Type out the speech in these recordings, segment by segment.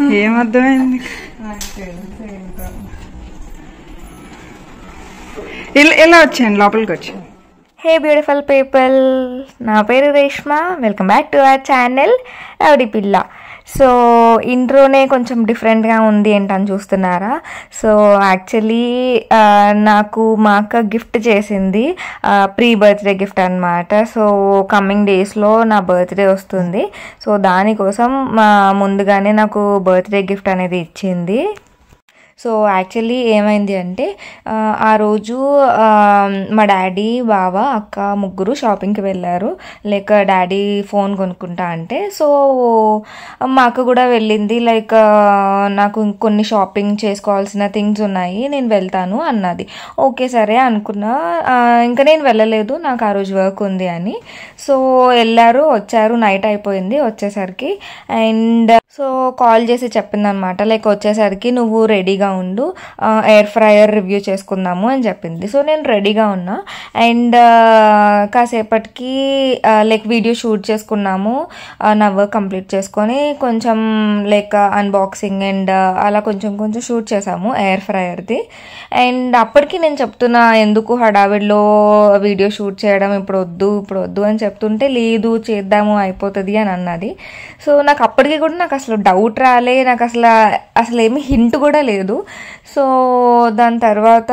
ఏమర్థమైంది నాకు తెలుసు ఏంటో. ఇలా ఇలా వచ్చాను లోపలికి వచ్చాను హే బ్యూటిఫుల్ పీపుల్ నా పేరు Reshma welcome back to our channel Rowdy Pilla so ఇంట్రోనే కొంచెం డిఫరెంట్గా ఉంది ఏంటని చూస్తున్నారా సో యాక్చువల్లీ నాకు మా అక్క గిఫ్ట్ చేసింది ప్రీ బర్త్డే గిఫ్ట్ అనమాట సో కమింగ్ డేస్లో నా బర్త్డే వస్తుంది సో దానికోసం మా ముందుగానే నాకు బర్త్డే గిఫ్ట్ అనేది ఇచ్చింది సో యాక్చువల్లీ ఏమైంది అంటే ఆ, ఆ రోజు ఆ, మా డాడీ బావ అక్క ముగ్గురు షాపింగ్కి వెళ్ళారు లైక్ డాడీ ఫోన్ కొనుక్కుంటా అంటే సో మా అక్క కూడా వెళ్ళింది లైక్ ఆ, నాకు కొన్ని షాపింగ్ చేసుకోవాల్సిన థింగ్స్ ఉన్నాయి నేను వెళ్తాను అన్నది ఓకే సరే అనుకున్నా ఆ, ఇంకా నేను వెళ్ళలేదు నాకు ఆ రోజు వర్క్ ఉంది అని సో వెళ్ళారు వచ్చారు నైట్ అయిపోయింది వచ్చేసరికి అండ్ సో కాల్ చేసి చెప్పిందనమాట లైక్ వచ్చేసరికి నువ్వు రెడీగా ఉండు ఎయిర్ ఫ్రైయర్ రివ్యూ చేసుకుందాము అని చెప్పింది సో నేను రెడీగా ఉన్నా అండ్ కాసేపటికి లైక్ వీడియో షూట్ చేసుకున్నాము ఆ, నా వర్క్ కంప్లీట్ చేసుకొని కొంచెం లైక్ అన్బాక్సింగ్ అండ్ అలా కొంచెం కొంచెం షూట్ చేసాము ఎయిర్ ఫ్రైయర్ది అండ్ అప్పటికి నేను చెప్తున్నా ఎందుకు హడావిడిలో వీడియో షూట్ చేయడం ఇప్పుడు వద్దు ఇప్పుడు వద్దు అని చెప్తుంటే లేదు చేద్దాము అయిపోతుంది అని అన్నది సో నాకు అప్పటికి కూడా నాకు అసలు డౌట్ రాలే నాకు అసలు అసలు ఏమి హింట్ కూడా లేదు సో దాని తర్వాత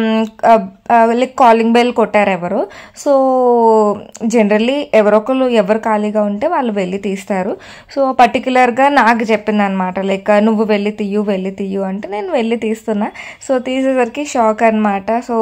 లైక్ కాలింగ్ బెల్ కొట్టారు ఎవరు సో జనరల్లీ ఎవరొకరు ఎవరు ఖాళీగా ఉంటే వాళ్ళు వెళ్ళి తీస్తారు సో పర్టికులర్గా నాకు చెప్పింది అనమాట లైక్ నువ్వు వెళ్ళి తీయు వెళ్ళి తీయు అంటే నేను వెళ్ళి తీస్తున్నా సో తీసేసరికి షాక్ అనమాట సో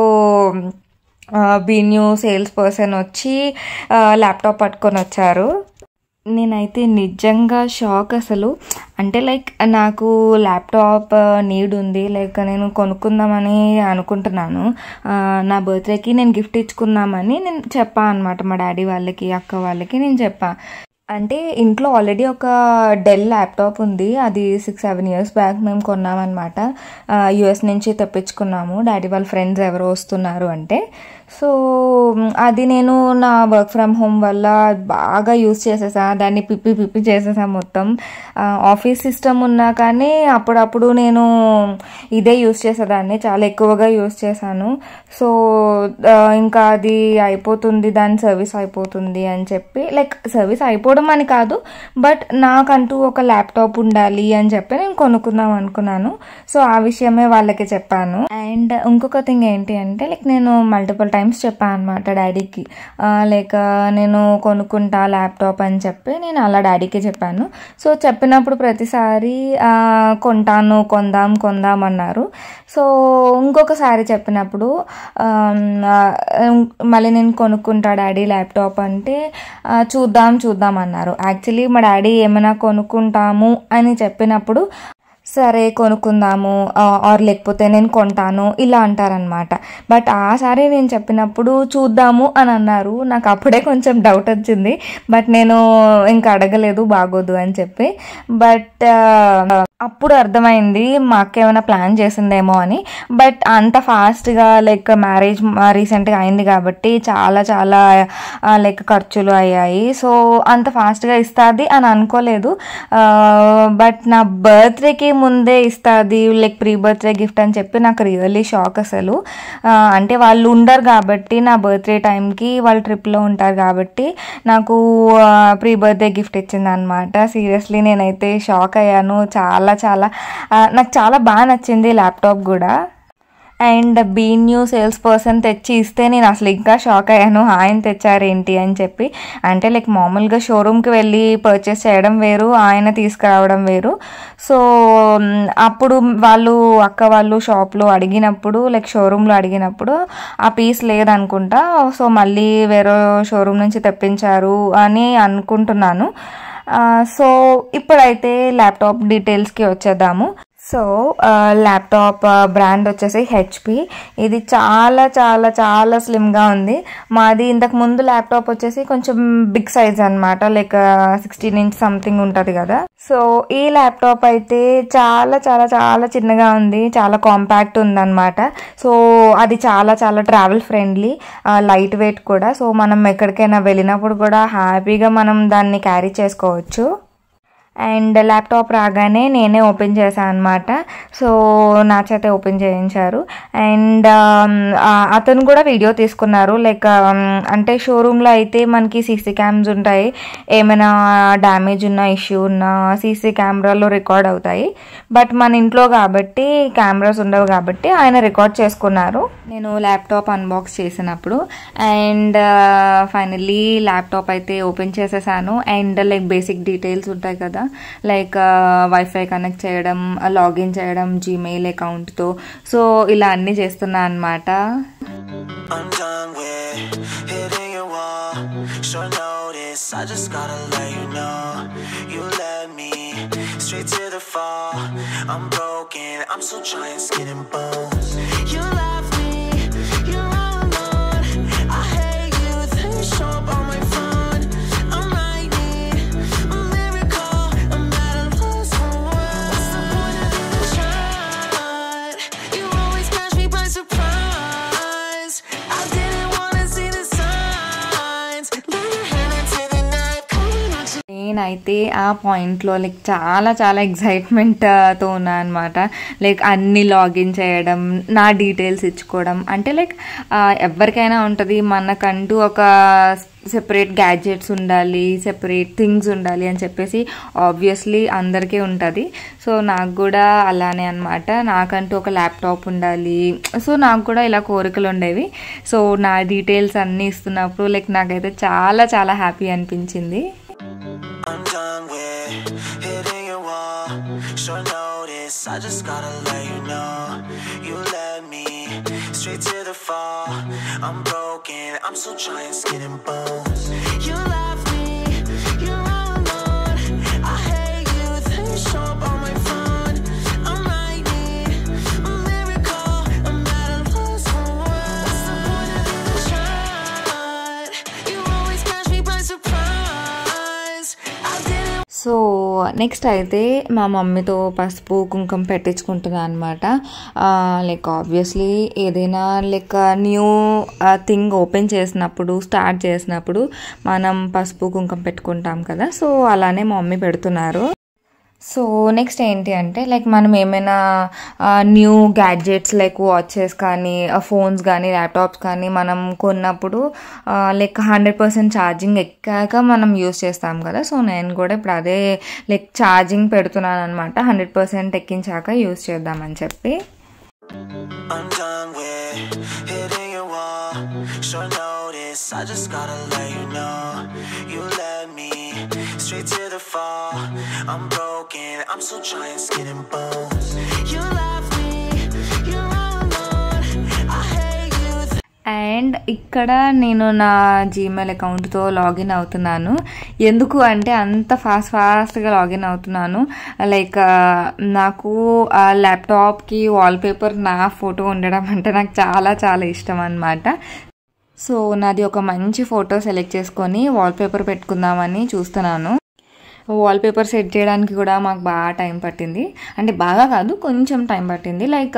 బీన్యూ సేల్స్ పర్సన్ వచ్చి ల్యాప్టాప్ పట్టుకొని వచ్చారు నేనైతే నిజంగా షాక్ అసలు అంటే లైక్ నాకు ల్యాప్టాప్ నీడ్ ఉంది లైక్ నేను కొనుక్కుందామని అనుకుంటున్నాను ఆ, నా బర్త్డేకి నేను గిఫ్ట్ ఇచ్చుకుందామని నేను చెప్పా అనమాట మా డాడీ వాళ్ళకి అక్క వాళ్ళకి నేను చెప్పా అంటే ఇంట్లో ఆల్రెడీ ఒక డెల్ ల్యాప్టాప్ ఉంది అది సిక్స్ సెవెన్ ఇయర్స్ బ్యాక్ మేము కొన్నామన్నమాట యుఎస్ నుంచి తెప్పించుకున్నాము డాడీ వాళ్ళ ఫ్రెండ్స్ ఎవరో వస్తున్నారు అంటే సో అది నేను నా వర్క్ ఫ్రమ్ హోమ్ వల్ల బాగా యూస్ చేసేసా దాన్ని పిప్పి పిప్పి చేసేసా మొత్తం ఆఫీస్ సిస్టమ్ ఉన్నా కానీ అప్పుడప్పుడు నేను ఇదే యూస్ చేసేదాన్ని చాలా ఎక్కువగా యూస్ చేశాను సో ఆ, ఇంకా అది అయిపోతుంది దాని సర్వీస్ అయిపోతుంది అని చెప్పి లైక్ సర్వీస్ అయిపోవడం అని కాదు బట్ నాకంటూ ఒక ల్యాప్టాప్ ఉండాలి అని చెప్పి నేను కొనుక్కుందాం అనుకున్నాను సో ఆ విషయమే వాళ్ళకి చెప్పాను అండ్ ఇంకొక థింగ్ ఏంటి అంటే లైక్ నేను మల్టిపుల్ టైమ్స్ చెప్పాను అనమాట డాడీకి లైక్ నేను కొనుక్కుంటా ల్యాప్టాప్ అని చెప్పి నేను అలా డాడీకి చెప్పాను సో చెప్పినప్పుడు ప్రతిసారి ఆ, కొంటాను కొందాం కొందాం అన్నారు సో ఇంకొకసారి చెప్పినప్పుడు ఆమ్, ఆ, మళ్ళీ నేను కొనుక్కుంటా డాడీ ల్యాప్టాప్ అంటే ఆ, చూద్దాం చూద్దాం అన్నారు యాక్చువల్లీ మా డాడీ ఏమైనా కొనుక్కుంటాము అని చెప్పినప్పుడు సరే కొనుక్కుందాము ఆర్ లేకపోతే నేను కొంటాను ఇలా అంటారనమాట బట్ ఆ సారి నేను చెప్పినప్పుడు చూద్దాము అని అన్నారు నాకు అప్పుడే కొంచెం డౌట్ వచ్చింది బట్ నేను ఇంకా అడగలేదు బాగోదు అని చెప్పి బట్ అప్పుడు అర్థమైంది మా అక్క ఏమైనా ప్లాన్ చేసిందేమో అని బట్ అంత ఫాస్ట్గా లైక్ మ్యారేజ్ రీసెంట్గా అయింది కాబట్టి చాలా చాలా లైక్ ఖర్చులు అయ్యాయి సో అంత ఫాస్ట్గా ఇస్తుంది అని అనుకోలేదు బట్ నా బర్త్డేకి ముందే ఇస్తుంది లైక్ ప్రీ బర్త్డే గిఫ్ట్ అని చెప్పి నాకు రియల్లీ షాక్ అసలు ఆ, అంటే వాళ్ళు ఉండరు కాబట్టి నా బర్త్డే టైంకి వాళ్ళు ట్రిప్లో ఉంటారు కాబట్టి నాకు ప్రీ బర్త్డే గిఫ్ట్ ఇచ్చింది అనమాట సీరియస్లీ నేనైతే షాక్ అయ్యాను చాలా చాలా ఆ, నాకు చాలా బాగా నచ్చింది ల్యాప్టాప్ కూడా and B New sales person తెచ్చి ఇస్తే నేను అసలు ఇంకా షాక్ అయ్యాను ఆయన తెచ్చారేంటి అని చెప్పి అంటే లైక్ మామూలుగా షోరూమ్కి వెళ్ళి పర్చేస్ చేయడం వేరు ఆయన తీసుకురావడం వేరు సో మ్, అప్పుడు వాళ్ళు అక్క వాళ్ళు షాప్లో అడిగినప్పుడు లైక్ షోరూంలో అడిగినప్పుడు ఆ పీస్ లేదనుకుంటా సో మళ్ళీ వేరే షోరూమ్ నుంచి తెప్పించారు అని అనుకుంటున్నాను ఆ, సో ఇప్పుడైతే ల్యాప్టాప్ డీటెయిల్స్కి వచ్చేద్దాము సో ల్యాప్టాప్ బ్రాండ్ వచ్చేసి హెచ్పి ఇది చాలా చాలా చాలా స్లిమ్గా ఉంది మాది ఇంతకు ముందు ల్యాప్టాప్ వచ్చేసి కొంచెం బిగ్ సైజ్ అనమాట లైక్ సిక్స్టీన్ ఇంచ్ సంథింగ్ ఉంటుంది కదా సో ఈ ల్యాప్టాప్ అయితే చాలా చాలా చాలా చిన్నగా ఉంది చాలా కాంపాక్ట్ ఉందన్నమాట సో అది చాలా చాలా ట్రావెల్ ఫ్రెండ్లీ లైట్ వెయిట్ కూడా సో మనం ఎక్కడికైనా వెళ్ళినప్పుడు కూడా హ్యాపీగా మనం దాన్ని క్యారీ చేసుకోవచ్చు అండ్ ల్యాప్టాప్ రాగానే నేనే ఓపెన్ చేశాను అనమాట సో నా చేత ఓపెన్ చేయించారు అండ్ అతను కూడా వీడియో తీసుకున్నారు లైక్ అంటే షోరూంలో అయితే మనకి సీసీ క్యామ్స్ ఉంటాయి ఏమైనా డ్యామేజ్ ఉన్న ఇష్యూ ఉన్న సీసీ కెమెరాలో రికార్డ్ అవుతాయి బట్ మన ఇంట్లో కాబట్టి కెమెరాస్ ఉండవు కాబట్టి ఆయన రికార్డ్ చేసుకున్నారు నేను ల్యాప్టాప్ అన్బాక్స్ చేసినప్పుడు అండ్ ఫైనల్లీ ల్యాప్టాప్ అయితే ఓపెన్ చేసేసాను అండ్ లైక్ బేసిక్ డీటెయిల్స్ ఉంటాయి కదా లైక్ వైఫై కనెక్ట్ చేయడం లాగిన్ చేయడం జీమెయిల్ అకౌంట్తో సో ఇలా అన్నీ చేస్తున్నా అనమాట I'm done with hitting your wall. Short notice, I just gotta let you know. You led me straight to the fall. I'm broken, I'm still trying skin and bones. You left me, you're all alone. I hate you, then you show up on my phone. I might need a miracle, I'm at a loss for words. What's the point of even trying? You always catch me by surprise. I didn't wanna see the signs. Lay your hand into the night, calling out your నేనైతే ఆ పాయింట్లో like చాలా చాలా ఎగ్జైట్మెంట్తో ఉన్నా అనమాట like అన్ని login చేయడం నా డీటెయిల్స్ ఇచ్చుకోవడం అంటే లైక్ ఎవరికైనా ఉంటుంది మనకంటూ ఒక సెపరేట్ గ్యాడ్జెట్స్ ఉండాలి సెపరేట్ థింగ్స్ ఉండాలి అని చెప్పేసి ఆబ్వియస్లీ అందరికీ ఉంటుంది సో నాకు కూడా అలానే అనమాట నాకంటూ ఒక ల్యాప్టాప్ ఉండాలి సో నాకు కూడా ఇలా కోరికలు ఉండేవి సో నా డీటెయిల్స్ అన్నీ ఇస్తున్నప్పుడు లైక్ నాకైతే చాలా చాలా హ్యాపీ అనిపించింది I'm done with hitting your wall. Short notice, I just gotta let you know. You led me straight to the fall. I'm broken, I'm still trying skin and bones. You left me, you're all alone. I hate you, then you show up on my phone. I might need a miracle, I'm at a loss for words. What's the point of even trying? You always catch me by surprise. I didn't. So next అయితే మా మమ్మీతో పసుపు కుంకుమ పెట్టించుకుంటున్నా అనమాట like obviously ఏదైనా like new thing open చేసినప్పుడు start చేసినప్పుడు మనం పసుపు కుంకుమ పెట్టుకుంటాం కదా సో అలానే మా మమ్మీ పెడుతున్నారు సో నెక్స్ట్ ఏంటి అంటే లైక్ మనం ఏమైనా న్యూ గ్యాడ్జెట్స్ లైక్ వాచెస్ కానీ ఫోన్స్ కానీ ల్యాప్టాప్స్ కానీ మనం కొన్నప్పుడు లైక్ హండ్రెడ్ పర్సెంట్ ఛార్జింగ్ ఎక్కాక మనం యూస్ చేస్తాం కదా సో నేను కూడా ఇప్పుడు అదే లైక్ ఛార్జింగ్ పెడుతున్నాను అనమాట హండ్రెడ్ పర్సెంట్ ఎక్కించాక యూస్ చేద్దామని చెప్పి I'm done with hitting your wall. Short notice, I just gotta let you know. You led me straight to the fall. I'm broken, I'm still trying skin and bones. You left me, you're all alone. I hate you. And ఇక్కడ నేను నా Gmail అకౌంట్తో login అవుతున్నాను ఎందుకు అంటే అంత fast ఫాస్ట్గా login అవుతున్నాను like నాకు ఆ ల్యాప్టాప్కి వాల్పేపర్ నా ఫోటో ఉండడం అంటే నాకు చాలా చాలా ఇష్టం అనమాట సో నాది ఒక మంచి ఫోటో సెలెక్ట్ చేసుకొని వాల్పేపర్ పెట్టుకుందామని చూస్తున్నాను వాల్పేపర్ సెట్ చేయడానికి కూడా మాకు బాగా టైం పట్టింది అంటే బాగా కాదు కొంచెం టైం పట్టింది లైక్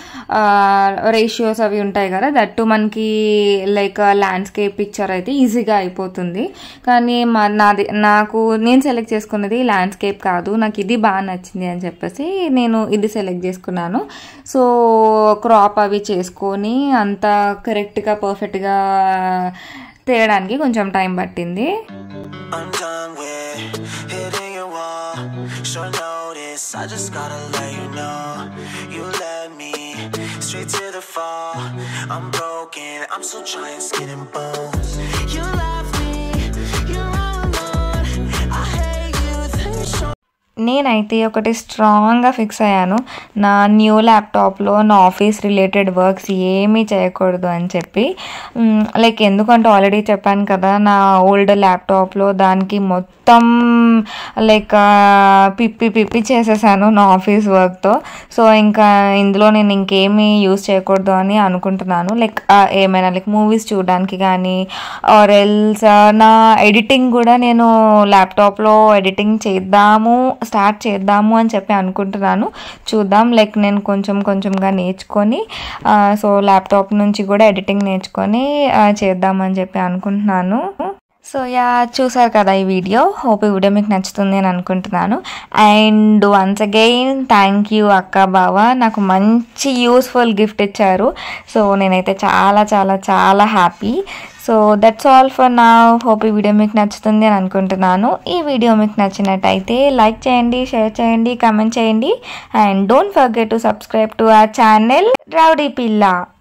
రేషియోస్ అవి ఉంటాయి కదా దట్టు మనకి లైక్ ల్యాండ్స్కేప్ పిక్చర్ అయితే ఈజీగా అయిపోతుంది కానీ మా నాది నాకు నేను సెలెక్ట్ చేసుకున్నది ల్యాండ్స్కేప్ కాదు నాకు ఇది బాగా నచ్చింది అని చెప్పేసి నేను ఇది సెలెక్ట్ చేసుకున్నాను సో క్రాప్ అవి చేసుకొని అంత కరెక్ట్గా పర్ఫెక్ట్గా తీయడానికి కొంచెం టైం పట్టింది I'm done with hitting your wall. Short notice, I just gotta let you know. You led me straight to the fall. I'm broken, I'm still trying skin and bones. You left me, you're all alone. I hate you, then you show. నేనైతే ఒకటి స్ట్రాంగ్గా fix అయ్యాను నా new ల్యాప్టాప్లో నా office related works ఏమీ చేయకూడదు అని చెప్పి లైక్ ఎందుకంటే ఆల్రెడీ చెప్పాను కదా నా ఓల్డ్ ల్యాప్టాప్లో దానికి మొత్తం లైక్ పిప్పి పిప్పి చేసేసాను నా ఆఫీస్ వర్క్తో సో ఇంకా ఇందులో నేను ఇంకేమీ యూస్ చేయకూడదు అని అనుకుంటున్నాను లైక్ ఏమైనా లైక్ మూవీస్ చూడడానికి కానీ ఆర్ ఎల్స్ నా ఎడిటింగ్ కూడా నేను ల్యాప్టాప్లో ఎడిటింగ్ చేద్దాము స్టార్ట్ చేద్దాము అని చెప్పి అనుకుంటున్నాను చూద్దాం లైక్ నేను కొంచెం కొంచెంగా నేర్చుకొని ఆ, సో ల్యాప్టాప్ నుంచి కూడా ఎడిటింగ్ నేర్చుకొని ఆ, చేద్దామని చెప్పి అనుకుంటున్నాను సో యా చూసారు కదా ఈ వీడియో హోప్ ఈ వీడియో మీకు నచ్చుతుంది అని అనుకుంటున్నాను and once again thank you అక్క బావ నాకు మంచి యూస్ఫుల్ గిఫ్ట్ ఇచ్చారు సో నేనైతే చాలా చాలా చాలా happy so that's all for నా హోప్ ఈ వీడియో మీకు నచ్చుతుంది అని అనుకుంటున్నాను ఈ వీడియో మీకు నచ్చినట్టయితే లైక్ చేయండి షేర్ చేయండి కామెంట్ చేయండి and don't forget to subscribe to our channel Rowdy పిల్ల